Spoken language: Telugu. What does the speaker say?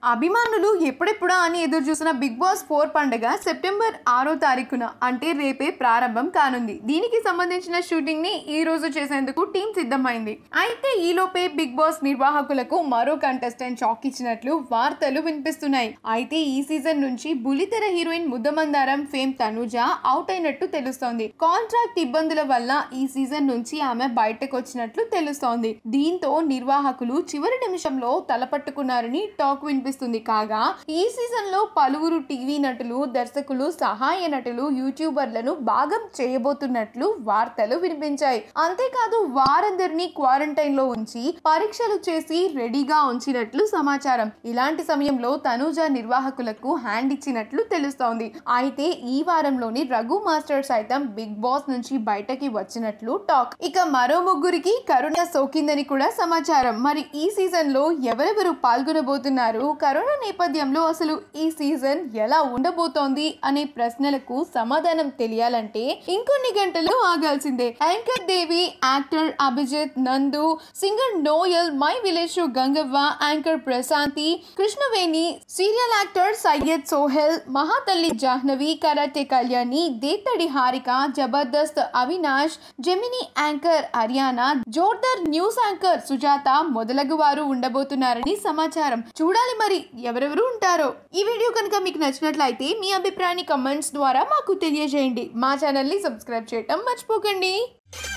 అభిమానులు ఎప్పుడెప్పుడా అని ఎదురు చూసిన బిగ్ బాస్ ఫోర్ పండుగ సెప్టెంబర్ ఆరో తారీఖున అంటే రేపే ప్రారంభం కానుంది దీనికి సంబంధించిన షూటింగ్ ని ఈ రోజు చేసేందుకు టీం సిద్ధమైంది అయితే ఈలోపే బిగ్ బాస్ నిర్వాహకులకు మరో కంటెస్టెంట్ షాక్ ఇచ్చినట్లు వార్తలు వినిపిస్తున్నాయి అయితే ఈ సీజన్ నుంచి బులితెర heroine Muddamandaram fame Tanuja out అయినట్టు తెలుస్తోంది కాంట్రాక్ట్ ఇబ్బందుల వల్ల ఈ సీజన్ నుంచి ఆమె బయటకు వచ్చినట్లు తెలుస్తోంది దీంతో నిర్వాహకులు చివరి నిమిషంలో తలపట్టుకున్నారని టాక్ వినిపిస్తుంది కాగా ఈ సీజన్ లో పలువురు టీవీ నటులు దర్శకులు సహాయ నటులు యూట్యూబర్లను భాగం చేయబోతున్నట్లు వార్తలు వినిపించాయి అంతేకాదు వారందరినీ క్వారంటైన్ లో ఉంచి పరీక్షలు చేసి రెడీగా ఉంచినట్లు సమాచారం ఇలాంటి సమయంలో తనూజ నిర్వాహకులకు హ్యాండ్ ఇచ్చినట్లు తెలుస్తోంది అయితే ఈ వారంలోని రఘు మాస్టర్ సైతం బిగ్ బాస్ నుంచి బయటకి వచ్చినట్లు టాక్ ఇక మరో ముగ్గురికి కరోనా సోకిందని కూడా సమాచారం మరి ఈ సీజన్ లో ఎవరెవరు పాల్గొనబోతున్నారు కరోనా నేపథ్యంలో అసలు ఈ సీజన్ ఎలా ఉండబోతోంది అనే ప్రశ్నలకు సమాధానం తెలియాలంటే ఇంకొన్ని గంటలు ఆగాల్సిందే anchor Devi actor Abhijeet Nandu singer Noel my village show Gangavva anchor Prashanthi Krishnaveni serial actor Syed Sohel Mahatalli Jahnavi karate Kalyani Dethadi Harika Jabardasth Avinash Gemini anchor Haryana Jordar news anchor Sujatha మొదలగు వారు ఉండబోతున్నారని సమాచారం చూడాలి మరి ఎవరెవరు ఉంటారో ఈ వీడియో కనుక మీకు నచ్చినట్లయితే మీ అభిప్రాయాన్ని కమెంట్స్ ద్వారా మాకు తెలియజేయండి మా ఛానల్ని సబ్స్క్రైబ్ చేయటం మర్చిపోకండి